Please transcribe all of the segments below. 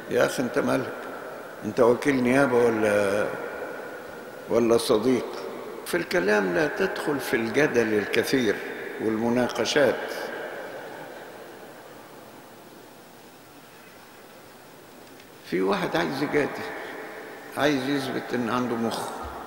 يا أخي أنت مالك أنت وكيل نيابة ولا ولا صديق في الكلام لا تدخل في الجدل الكثير والمناقشات في واحد عايز يجادل عايز يثبت ان عنده مخ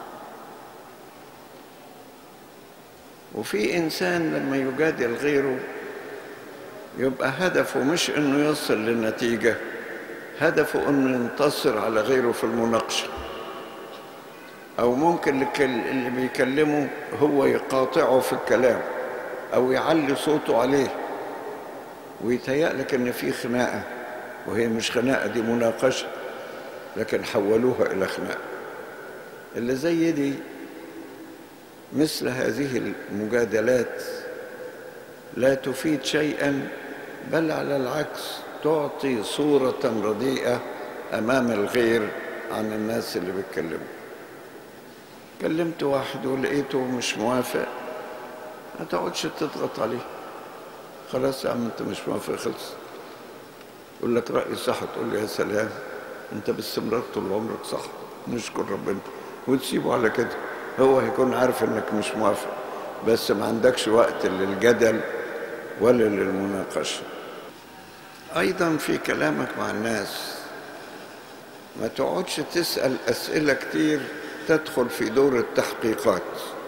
وفي انسان لما يجادل غيره يبقى هدفه مش انه يصل للنتيجه هدفه انه ينتصر على غيره في المناقشه او ممكن اللي بيكلمه هو يقاطعه في الكلام او يعلي صوته عليه ويتهيأ لك ان في خناقه وهي مش خناقه دي مناقشه لكن حولوها الى خناقه اللي زي دي مثل هذه المجادلات لا تفيد شيئا بل على العكس تعطي صورة رديئة أمام الغير عن الناس اللي بيتكلموا كلمت واحد ولقيته مش موافق ما تقعدش تضغط عليه خلاص يا عم انت مش موافق خلص يقول لك رأيي صح تقول له يا سلام انت باستمرار طول عمرك صح نشكر ربنا وتسيبه على كده هو هيكون عارف انك مش موافق بس ما عندكش وقت للجدل ولا للمناقشة أيضا في كلامك مع الناس ما تقعدش تسأل أسئلة كتير تدخل في دور التحقيقات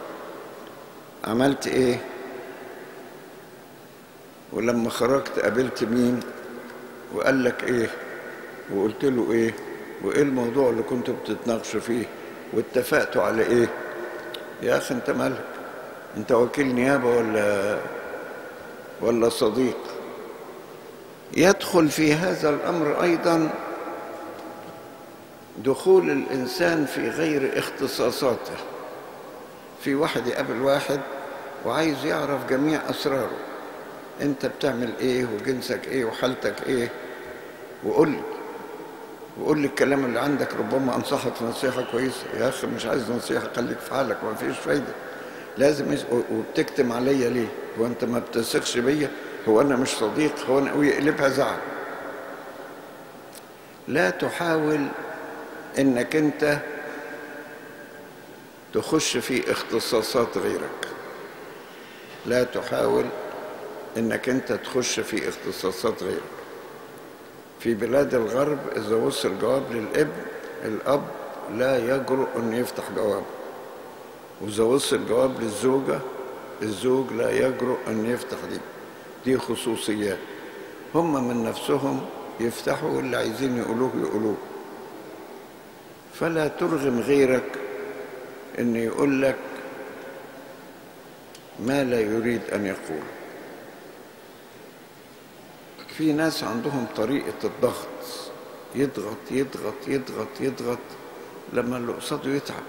عملت ايه ولما خرجت قابلت مين وقال لك ايه وقلت له ايه وايه الموضوع اللي كنتوا بتتناقشوا فيه واتفقتوا على ايه يا اخي انت مالك انت وكيل نيابه ولا ولا صديق يدخل في هذا الامر ايضا دخول الانسان في غير اختصاصاته في واحد يقابل واحد وعايز يعرف جميع اسراره انت بتعمل ايه وجنسك ايه وحالتك ايه وقول لي وقول لي الكلام اللي عندك ربما انصحك نصيحه كويسه يا اخي مش عايز نصيحه خليك في حالك ما فيش فايده لازم يس... وبتكتم عليا ليه هو انت ما بتثقش بيا هو انا مش صديق هو انا ويقلبها زعل لا تحاول انك انت تخش في اختصاصات غيرك لا تحاول انك انت تخش في اختصاصات غيرك في بلاد الغرب اذا وصل جواب للابن الاب لا يجرؤ ان يفتح جواب واذا وصل جواب للزوجه الزوج لا يجرؤ ان يفتح دي دي خصوصيات هم من نفسهم يفتحوا اللي عايزين يقولوه يقولوه فلا ترغم غيرك ان يقول لك ما لا يريد ان يقول في ناس عندهم طريقة الضغط يضغط يضغط يضغط يضغط لما اللي قصاده يتعب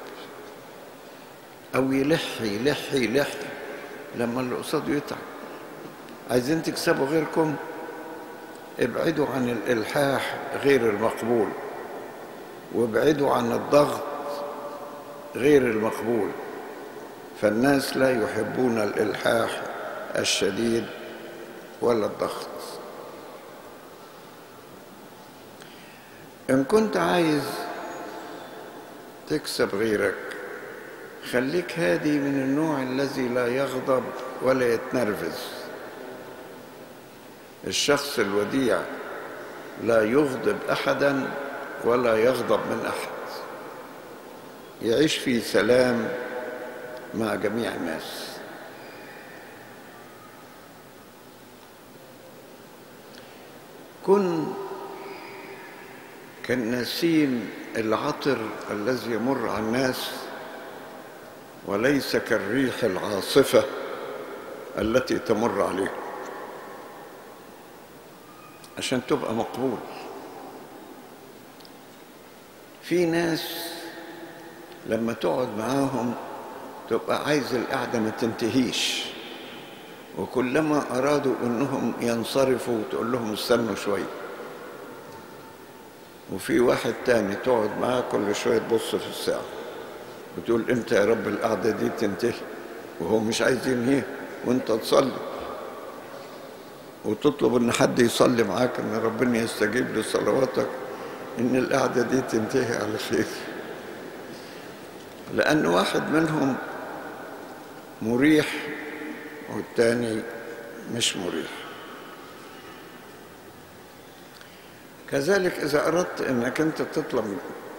أو يلح يلح يلح لما اللي قصاده يتعب عايزين تكسبوا غيركم ابعدوا عن الإلحاح غير المقبول وابعدوا عن الضغط غير المقبول فالناس لا يحبون الإلحاح الشديد ولا الضغط إن كنت عايز تكسب غيرك خليك هادي من النوع الذي لا يغضب ولا يتنرفز الشخص الوديع لا يغضب أحدا ولا يغضب من أحد يعيش في سلام مع جميع الناس كن كالنسيم العطر الذي يمر على الناس وليس كالريح العاصفة التي تمر عليه عشان تبقى مقبول في ناس لما تقعد معاهم تبقى عايز القعدة ما تنتهيش وكلما أرادوا أنهم ينصرفوا تقول لهم استنوا شوية وفي واحد تاني تقعد معاه كل شوية تبص في الساعة وتقول امتى يا رب القعدة دي تنتهي وهو مش عايز ينهيها وانت تصلي وتطلب ان حد يصلي معاك ان ربنا يستجيب لصلواتك إن القعدة دي تنتهي على خير لأن واحد منهم مريح والتاني مش مريح كذلك إذا أردت أنك أنت تطلب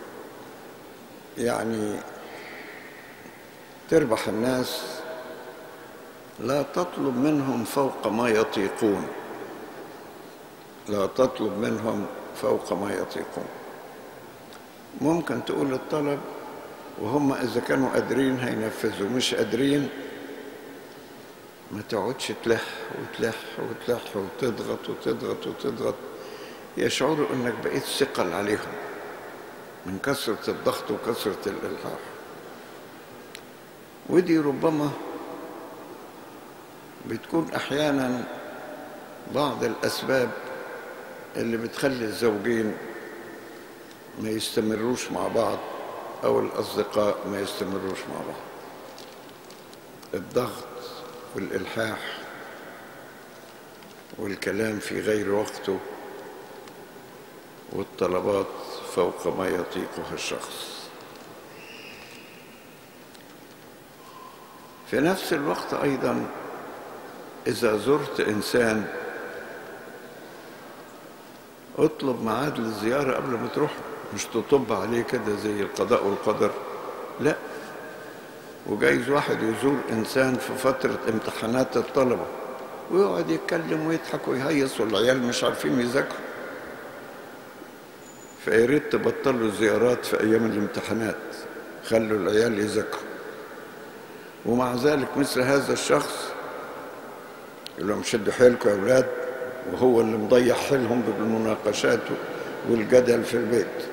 يعني تربح الناس لا تطلب منهم فوق ما يطيقون لا تطلب منهم فوق ما يطيقون ممكن تقول الطلب وهم إذا كانوا قادرين هينفذوا مش قادرين ما تقعدش تلح وتلح وتلح وتضغط وتضغط وتضغط يشعروا انك بقيت ثقل عليهم من كثرة الضغط وكثرة الإلحاح ودي ربما بتكون أحيانا بعض الأسباب اللي بتخلي الزوجين ما يستمروش مع بعض أو الأصدقاء ما يستمروش مع بعض الضغط والإلحاح والكلام في غير وقته والطلبات فوق ما يطيقها الشخص في نفس الوقت أيضا إذا زرت إنسان اطلب ميعاد للزيارة قبل ما تروح مش تطب عليه كده زي القضاء والقدر لا وجايز واحد يزور إنسان في فترة امتحانات الطلبة ويقعد يتكلم ويضحك ويهيص والعيال مش عارفين يذاكروا فيا ريت تبطلوا الزيارات في أيام الامتحانات خلوا العيال يذاكروا ومع ذلك مثل هذا الشخص يقول لهم شدوا حيلكم يا أولاد وهو اللي مضيع حيلهم بالمناقشات والجدل في البيت